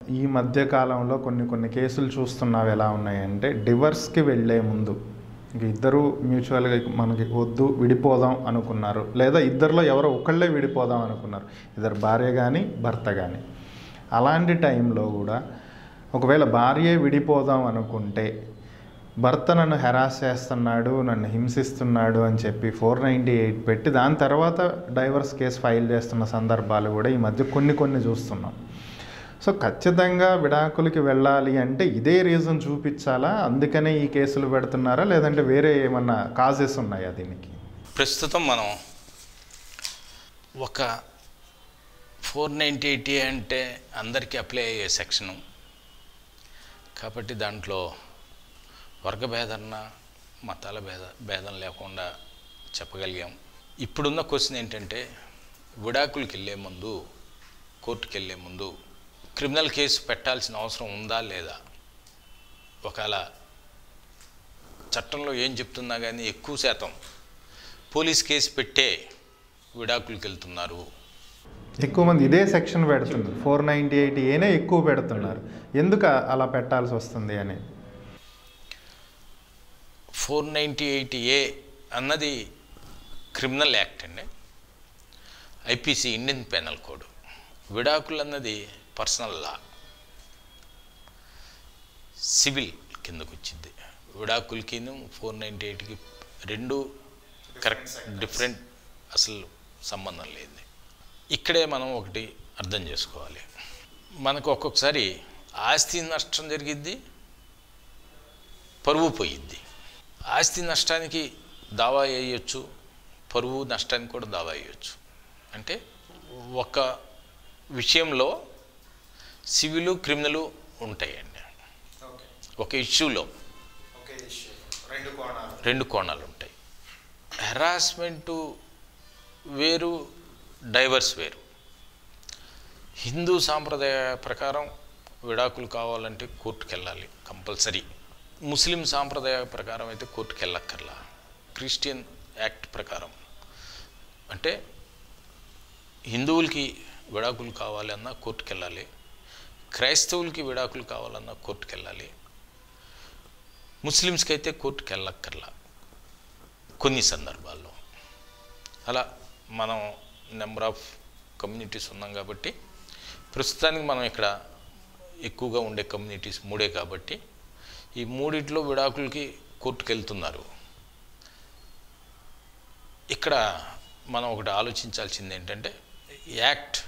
ఈ మధ్య కాలంలో కొన్ని కొన్ని కేసులు చూస్తున్నావు ఎలా ఉన్నాయంటే డివర్స్కి వెళ్ళే ముందు ఇంక ఇద్దరు మ్యూచువల్గా మనకి వద్దు విడిపోదాం అనుకున్నారు లేదా ఇద్దరిలో ఎవరో ఒకళ్ళే విడిపోదాం అనుకున్నారు ఇద్దరు భార్య కానీ భర్త కానీ అలాంటి టైంలో కూడా ఒకవేళ భార్యే విడిపోదాం అనుకుంటే భర్త నన్ను హెరాస్ చేస్తున్నాడు నన్ను హింసిస్తున్నాడు అని చెప్పి ఫోర్ నైంటీ ఎయిట్ పెట్టి దాని తర్వాత డైవర్స్ కేసు ఫైల్ చేస్తున్న సందర్భాలు కూడా ఈ మధ్య కొన్ని కొన్ని చూస్తున్నాం సో ఖచ్చితంగా విడాకులకి వెళ్ళాలి అంటే ఇదే రీజన్ చూపించాలా అందుకనే ఈ కేసులు పెడుతున్నారా లేదంటే వేరే ఏమన్నా కాజెస్ ఉన్నాయా దీనికి ప్రస్తుతం మనం ఒక ఫోర్ నైంటీ ఎయిటీ అంటే అందరికీ అప్లై అయ్యే సెక్షను కాబట్టి దాంట్లో వర్గ భేదన మతాల భేద భేదం లేకుండా చెప్పగలిగాం ఇప్పుడున్న క్వశ్చన్ ఏంటంటే విడాకులకి వెళ్ళే ముందు కోర్టుకి వెళ్ళే ముందు క్రిమినల్ కేసు పెట్టాల్సిన అవసరం ఉందా లేదా ఒకవేళ చట్టంలో ఏం చెప్తున్నా కానీ ఎక్కువ శాతం పోలీస్ కేసు పెట్టే విడాకులకు వెళ్తున్నారు ఎక్కువ మంది ఇదే సెక్షన్ పెడుతున్నారు ఫోర్ నైంటీ ఎయిట్ ఏనే ఎక్కువ పెడుతున్నారు ఎందుకు అలా పెట్టాల్సి వస్తుంది అని ఫోర్ నైంటీ ఎయిట్ ఏ అన్నది క్రిమినల్ యాక్ట్ అండి ఐపీసీ ఇండియన్ పెనల్ కోడ్ విడాకులు అన్నది పర్సనల్ లా సివిల్ కిందకు వచ్చింది విడాకులకి ఫోర్ నైంటీ ఎయిట్కి రెండు కరెక్ట్ డిఫరెంట్ అసలు సంబంధం లేదు ఇక్కడే మనం ఒకటి అర్థం చేసుకోవాలి మనకు ఒక్కొక్కసారి ఆస్తి నష్టం జరిగిద్ది పరువు పోయిద్ది ఆస్తి నష్టానికి దావా వేయచ్చు పరువు నష్టానికి కూడా దావా వేయచ్చు అంటే ఒక విషయంలో సివిలు క్రిమినల్ ఉంటాయండి ఒక ఇష్యూలో రెండు కోణాలు ఉంటాయి హెరాస్మెంటు వేరు డైవర్స్ వేరు హిందూ సాంప్రదాయ ప్రకారం విడాకులు కావాలంటే కోర్టుకు వెళ్ళాలి కంపల్సరీ ముస్లిం సాంప్రదాయ ప్రకారం అయితే కోర్టుకు వెళ్ళక్కర్లా క్రిస్టియన్ యాక్ట్ ప్రకారం అంటే హిందువులకి విడాకులు కావాలన్నా కోర్టుకు వెళ్ళాలి క్రైస్తవులకి విడాకులు కావాలన్నా కోర్టుకు వెళ్ళాలి ముస్లిమ్స్కి అయితే కోర్టుకు వెళ్ళక్కర్లా కొన్ని సందర్భాల్లో అలా మనం నెంబర్ ఆఫ్ కమ్యూనిటీస్ ఉన్నాం కాబట్టి ప్రస్తుతానికి మనం ఇక్కడ ఎక్కువగా ఉండే కమ్యూనిటీస్ మూడే కాబట్టి ఈ మూడిట్లో విడాకులకి కోర్టుకు వెళ్తున్నారు ఇక్కడ మనం ఒకటి ఆలోచించాల్సింది ఏంటంటే act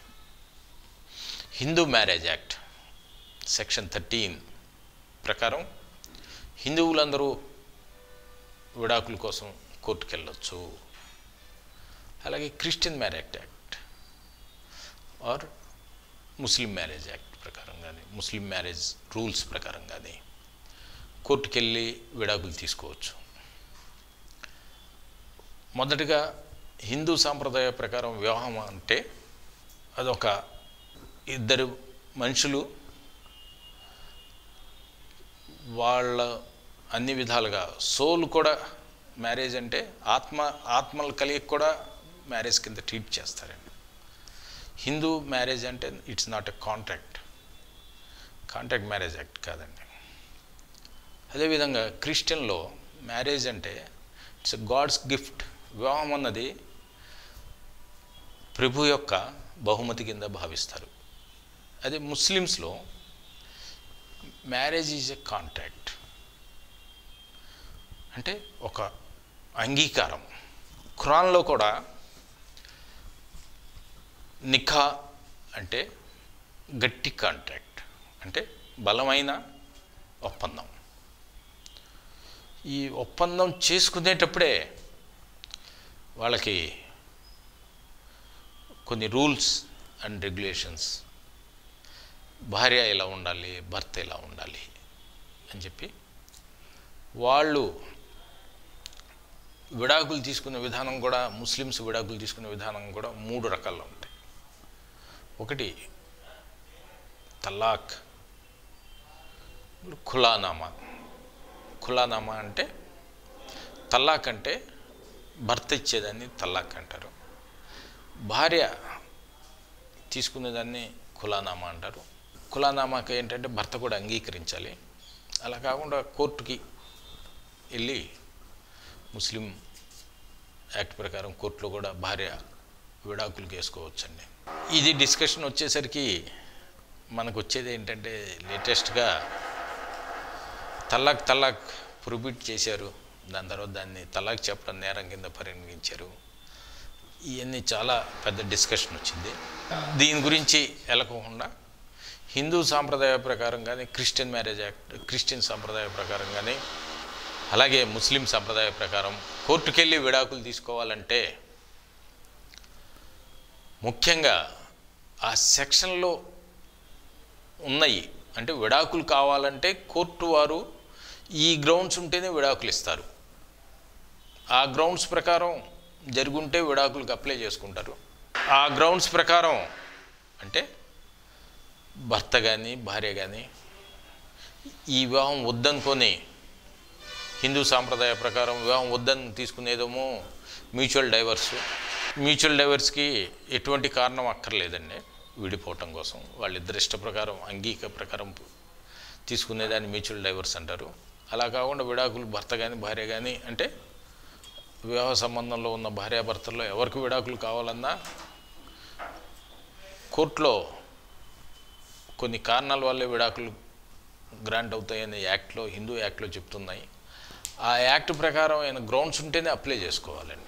Hindu marriage act section thirteen ప్రకారం హిందువులందరూ విడాకుల కోసం కోర్టుకు వెళ్ళొచ్చు అలాగే Christian marriage act or Muslim marriage act ప్రకారం కానీ ముస్లిం మ్యారేజ్ రూల్స్ ప్రకారం కానీ కోర్టుకు వెళ్ళి విడాకులు తీసుకోవచ్చు మొదటగా హిందూ సాంప్రదాయ ప్రకారం వివాహం అంటే అదొక ఇద్దరు మనుషులు వాళ్ళ అన్ని విధాలుగా సోల్ కూడా మ్యారేజ్ అంటే ఆత్మ ఆత్మల కలిగి కూడా మ్యారేజ్ కింద ట్రీట్ చేస్తారండి హిందూ మ్యారేజ్ అంటే it's not a contract contract marriage act కాదండి అదేవిధంగా క్రిస్టియన్లో మ్యారేజ్ అంటే ఇట్స్ గాడ్స్ గిఫ్ట్ వివాహం అన్నది ప్రభు యొక్క బహుమతి కింద భావిస్తారు అదే ముస్లిమ్స్లో మ్యారేజ్ ఈజ్ ఎ కాంట్రాక్ట్ అంటే ఒక అంగీకారం ఖురాన్లో కూడా నిఖా అంటే గట్టి కాంట్రాక్ట్ అంటే బలమైన ఒప్పందం ఈ ఒప్పందం చేసుకునేటప్పుడే వాళ్ళకి కొన్ని రూల్స్ అండ్ రెగ్యులేషన్స్ భార్య ఎలా ఉండాలి భర్త ఎలా ఉండాలి అని చెప్పి వాళ్ళు విడాకులు తీసుకునే విధానం కూడా ముస్లిమ్స్ విడాకులు తీసుకునే విధానం కూడా మూడు రకాల్లో ఉంటాయి ఒకటి తలాక్ ఖులానామా ఖులానామా అంటే తల్లాక్ అంటే భర్త ఇచ్చేదాన్ని తల్లాక్ అంటారు భార్య తీసుకునేదాన్ని ఖులానామా అంటారు కులానామాక ఏంటంటే భర్త కూడా అంగీకరించాలి అలా కాకుండా కోర్టుకి వెళ్ళి ముస్లిం యాక్ట్ ప్రకారం కోర్టులో కూడా భార్య విడాకులు వేసుకోవచ్చండి ఇది డిస్కషన్ వచ్చేసరికి మనకు వచ్చేది ఏంటంటే లేటెస్ట్గా తల్లాక్ తల్లాక్ ప్రొబిట్ చేశారు దాని తర్వాత దాన్ని తలాక్ చెప్పడం నేరం కింద పరిగణించారు ఇవన్నీ చాలా పెద్ద డిస్కషన్ వచ్చింది దీని గురించి వెళ్ళకోకుండా హిందూ సాంప్రదాయ ప్రకారం కానీ క్రిస్టియన్ మ్యారేజ్ యాక్ట్ క్రిస్టియన్ సాంప్రదాయ ప్రకారం కానీ అలాగే ముస్లిం సాంప్రదాయ ప్రకారం కోర్టుకెళ్ళి విడాకులు తీసుకోవాలంటే ముఖ్యంగా ఆ సెక్షన్లో ఉన్నాయి అంటే విడాకులు కావాలంటే కోర్టు వారు ఈ గ్రౌండ్స్ ఉంటేనే విడాకులు ఇస్తారు ఆ గ్రౌండ్స్ ప్రకారం జరుగుంటే విడాకులకు అప్లై చేసుకుంటారు ఆ గ్రౌండ్స్ ప్రకారం అంటే భర్త కానీ భార్య కానీ ఈ వివాహం వద్దనుకొని హిందూ సాంప్రదాయ ప్రకారం వివాహం వద్దని తీసుకునేదేమో మ్యూచువల్ డైవర్స్ మ్యూచువల్ డైవర్స్కి ఎటువంటి కారణం అక్కర్లేదండి విడిపోవటం కోసం వాళ్ళిద్దరి ఇష్ట ప్రకారం అంగీక ప్రకారం తీసుకునేదాన్ని మ్యూచువల్ డైవర్స్ అంటారు అలా కాకుండా విడాకులు భర్త కానీ భార్య కానీ అంటే వివాహ సంబంధంలో ఉన్న భార్యాభర్తల్లో ఎవరికి విడాకులు కావాలన్నా కోర్టులో కొన్ని కారణాల వల్లే విడాకులు గ్రాంట్ అవుతాయని యాక్ట్లో హిందూ యాక్ట్లో చెప్తున్నాయి ఆ యాక్ట్ ప్రకారం ఆయన గ్రౌండ్స్ ఉంటేనే అప్లై చేసుకోవాలండి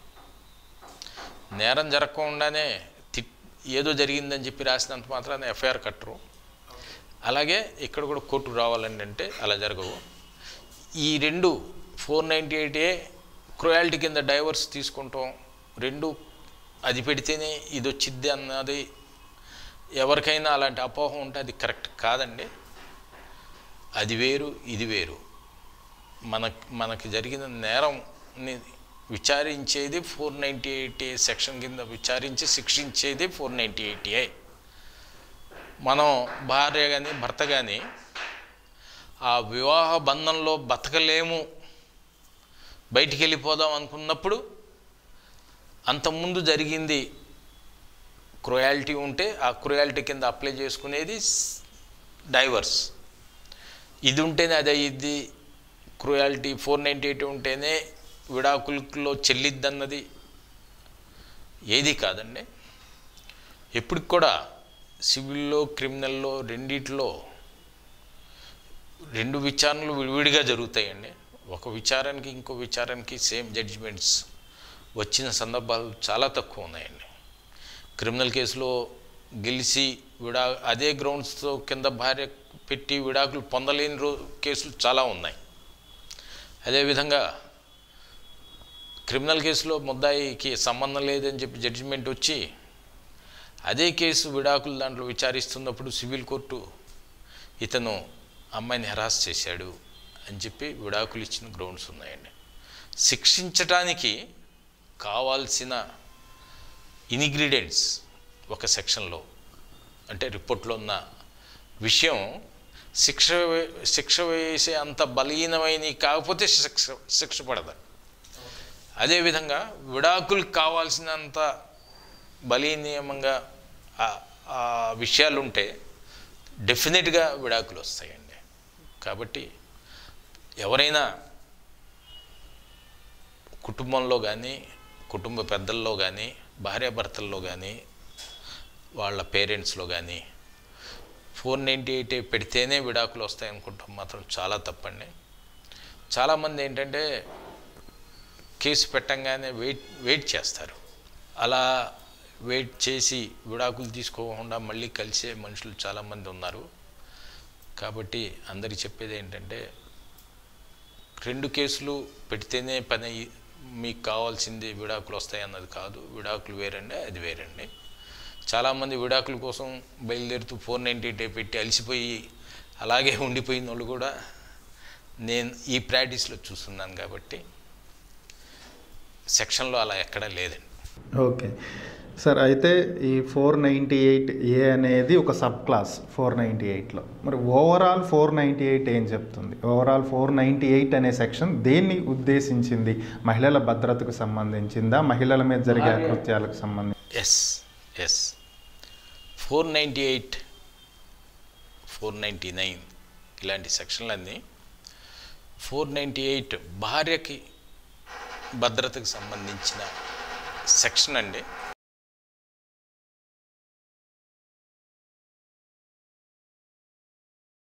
నేరం జరగకుండానే తి ఏదో జరిగిందని చెప్పి రాసినంత మాత్రాన ఎఫ్ఐఆర్ కట్టరు అలాగే ఇక్కడ కూడా కోర్టుకు రావాలండి అంటే అలా జరగవు ఈ రెండు four ninety eight A cruelty కింద డైవర్స్ తీసుకుంటాం రెండు అది పెడితేనే ఇది వచ్చిద్ది అన్నది ఎవరికైనా అలాంటి అపోహం ఉంటే అది కరెక్ట్ కాదండి అది వేరు ఇది వేరు మన మనకి జరిగిన నేరంని విచారించేది four ninety eight A section కింద విచారించి శిక్షించేది ఫోర్ నైంటీ ఎయిట్ ఏ మనం భార్య కానీ భర్త కానీ ఆ వివాహ బంధంలో బతకలేము బయటికి వెళ్ళిపోదాం అనుకున్నప్పుడు అంతకుముందు జరిగింది క్రొయాలిటీ ఉంటే ఆ క్రొయాలిటీ కింద అప్లై చేసుకునేది డైవర్స్ ఇది ఉంటేనే అదే ఇది క్రొయాలిటీ ఫోర్ నైంటీ ఎయిట్ ఉంటేనే విడాకుల్లో చెల్లిద్దన్నది ఏది కాదండి ఎప్పటికి కూడా సివిల్లో క్రిమినల్లో రెండిట్లో రెండు విచారణలు విడివిడిగా జరుగుతాయండి ఒక విచారానికి ఇంకో విచారానికి సేమ్ జడ్జిమెంట్స్ వచ్చిన సందర్భాలు చాలా తక్కువ ఉన్నాయండి క్రిమినల్ కేసులో గెలిచి విడా అదే గ్రౌండ్స్తో కింద భార్య పెట్టి విడాకులు పొందలేని రో కేసులు చాలా ఉన్నాయి అదేవిధంగా క్రిమినల్ కేసులో ముద్దాయికి సంబంధం లేదని చెప్పి జడ్జిమెంట్ వచ్చి అదే కేసు విడాకులు దాంట్లో విచారిస్తున్నప్పుడు సివిల్ కోర్టు ఇతను అమ్మాయిని హెరాస్ చేశాడు అని చెప్పి విడాకులు ఇచ్చిన గ్రౌండ్స్ ఉన్నాయండి శిక్షించటానికి కావాల్సిన ఇన్గ్రీడియంట్స్ ఒక సెక్షన్లో అంటే రిపోర్ట్లో ఉన్న విషయం శిక్ష వే- శిక్ష వేసే అంత బలహీనమైనవి కాకపోతే శిక్ష శిక్ష పడదు అదేవిధంగా విడాకులు కావాల్సినంత బలీనియమంగా ఆ- ఆ విషయాలు ఉంటే డెఫినెట్గా విడాకులు వస్తాయండి కాబట్టి ఎవరైనా కుటుంబంలో కానీ కుటుంబ పెద్దల్లో కానీ భార్యాభర్తల్లో కానీ వాళ్ళ పేరెంట్స్లో కానీ ఫోర్ నైంటీ ఎయిట్ పెడితేనే విడాకులు వస్తాయి అనుకుంటాం మాత్రం చాలా తప్పండి చాలామంది ఏంటంటే కేసు పెట్టంగానే వెయిట్ వెయిట్ చేస్తారు అలా వెయిట్ చేసి విడాకులు తీసుకోకుండా మళ్ళీ కలిసే మనుషులు చాలామంది ఉన్నారు కాబట్టి అందరికి చెప్పేది ఏంటంటే రెండు కేసులు పెడితేనే పని అయ్యి- మీకు కావాల్సింది విడాకులు వస్తాయి అన్నది కాదు విడాకులు వేరండి అది వేరండి చాలామంది విడాకుల కోసం బయలుదేరుతూ ఫోర్ నైంటీ ఎయిట్ పెట్టి అలసిపోయి అలాగే ఉండిపోయిన వాళ్ళు కూడా నేను ఈ ప్రాక్టీస్లో చూస్తున్నాను కాబట్టి సెక్షన్లో అలా ఎక్కడా లేదండి ఓకే సార్ అయితే ఈ ఫోర్ నైంటీ ఎయిట్ ఏ అనేది ఒక సబ్ క్లాస్ ఫోర్ నైంటీ ఎయిట్లో మరి ఓవరాల్ ఫోర్ నైంటీ ఎయిట్ ఏం చెప్తుంది ఓవరాల్ ఫోర్ నైంటీ ఎయిట్ అనే సెక్షన్ దేన్ని ఉద్దేశించింది మహిళల భద్రతకు సంబంధించిందా మహిళల మీద జరిగే అకృత్యాలకు సంబంధించి S S four ninety eight four ninety nine ఇలాంటి సెక్షన్లన్నీ ఫోర్ నైంటీ ఎయిట్ భార్యకి భద్రతకు సంబంధించిన సెక్షన్ అండి